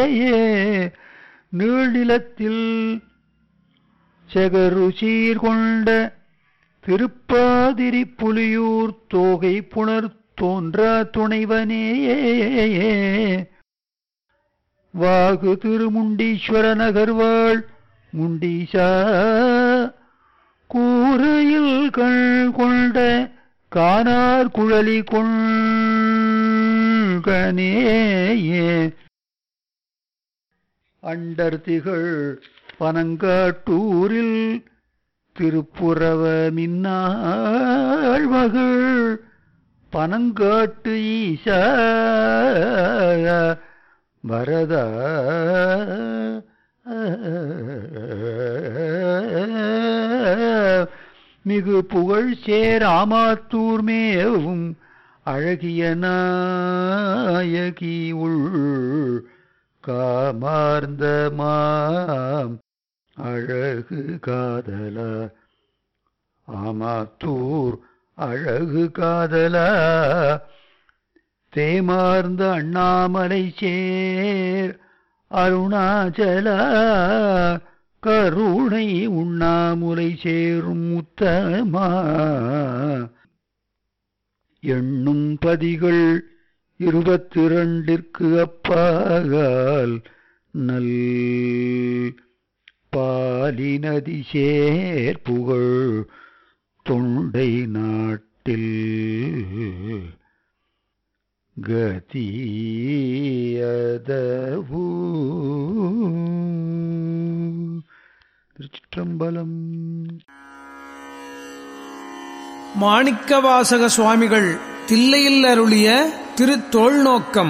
நீழ்நிலத்தில் செகரு சீர்கொண்ட திருப்பாதிரி புலியூர் தோகை புணர் தோன்றா துணைவனே வாகு திருமுண்டீஸ்வர நகர்வாள் முண்டீசா கூரையில் கண் கொண்ட கானார் குழலி கொண்கனேயே அண்டர் திகழ் பனங்காட்டூரில் திருப்புறவ மின்னாள் மகள் பனங்காட்டு ஈசா வரதா மிகு புகழ் சேராமாத்தூர் மேவும் அழகிய நாயகி உள் காமார்ந்த மாம் அழகு காதலா ஆமாத்தூர் அழகு காதலா தேமார்ந்த அண்ணாமலை சேர் அருணாச்சலா கருணை உண்ணாமுலை சேரும் உத்தமா எண்ணும் பதிகள் இருபத்திரண்டிற்கு அப்பாகால் நல் பாலினதி சேர்ப்புகழ் தொண்டை நாட்டில் கதியதவு திருச்சிற்றம்பலம் மாணிக்கவாசக சுவாமிகள் தில்லையில் அருளிய திருத்தோள் நோக்கம்